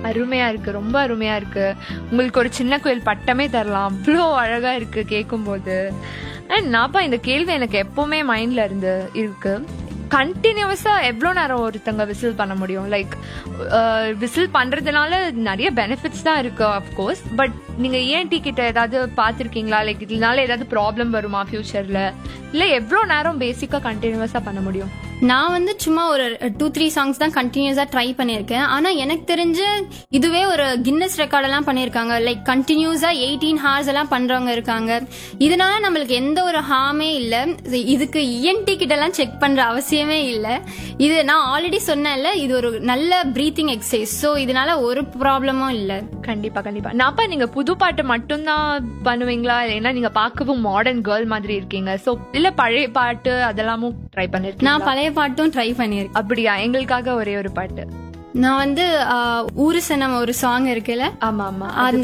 அருமையா இருக்கு ரொம்ப அருமையா இருக்கு உங்களுக்கு ஒரு சின்ன கோயில் பட்டமே தரலாம் அவ்வளோ அழகா இருக்கு கேட்கும்போது அண்ட் நாப்பா இந்த கேள்வி எனக்கு எப்பவுமே மைண்ட்ல இருந்து இருக்கு கண்டினியூஸா எவ்வளோ நேரம் ஒருத்தங்க விசில் பண்ண முடியும் லைக் விசில் பண்றதுனால நிறைய பெனிஃபிட்ஸ் தான் இருக்கு அஃப்கோர்ஸ் பட் நீங்க ஏன்டி கிட்ட ஏதாவது பார்த்துருக்கீங்களா லைக் இதனால ஏதாவது ப்ராப்ளம் வருமா ஃபியூச்சர்ல இல்ல எவ்வளோ நேரம் பேசிக்கா கண்டினியூஸா பண்ண முடியும் நான் வந்து சும்மா ஒரு டூ த்ரீ சாங்ஸ் தான் கண்டினியூஸா ட்ரை பண்ணியிருக்கேன் ஆனா எனக்கு தெரிஞ்சு இதுவே ஒரு கின்னஸ் ரெக்கார்ட் எல்லாம் பண்ணியிருக்காங்க லைக் கண்டினியூஸா எயிட்டீன் ஹார்ஸ் எல்லாம் பண்றவங்க இருக்காங்க இதனால நம்மளுக்கு எந்த ஒரு ஹார்மே இல்ல இதுக்கு இஎன்டி கிட்ட எல்லாம் செக் பண்ற அவசியமே இல்ல இது நான் ஆல்ரெடி சொன்னேன்ல இது ஒரு நல்ல பிரீத்திங் எக்ஸசைஸ் ஸோ இதனால ஒரு ப்ராப்ளமும் இல்ல கண்டிப்பா கண்டிப்பா நாப்பா நீங்க புது பாட்டு மட்டும்தான் பண்ணுவீங்களா ஏன்னா நீங்க பார்க்கவும் மாடர்ன் கேர்ள் மாதிரி இருக்கீங்க சோ இல்ல பழைய பாட்டு அதெல்லாமும் ட்ரை பண்ணிருக்கீங்க நான் பழைய பாட்டும் ட்ரை பண்ணியிருக்கேன் அப்படியா எங்களுக்காக ஒரே ஒரு பாட்டு நான் வந்து ஆஹ், ஊரு சனம் ஒரு சாங் இருக்குல்ல ஆமா ஆமா அந்த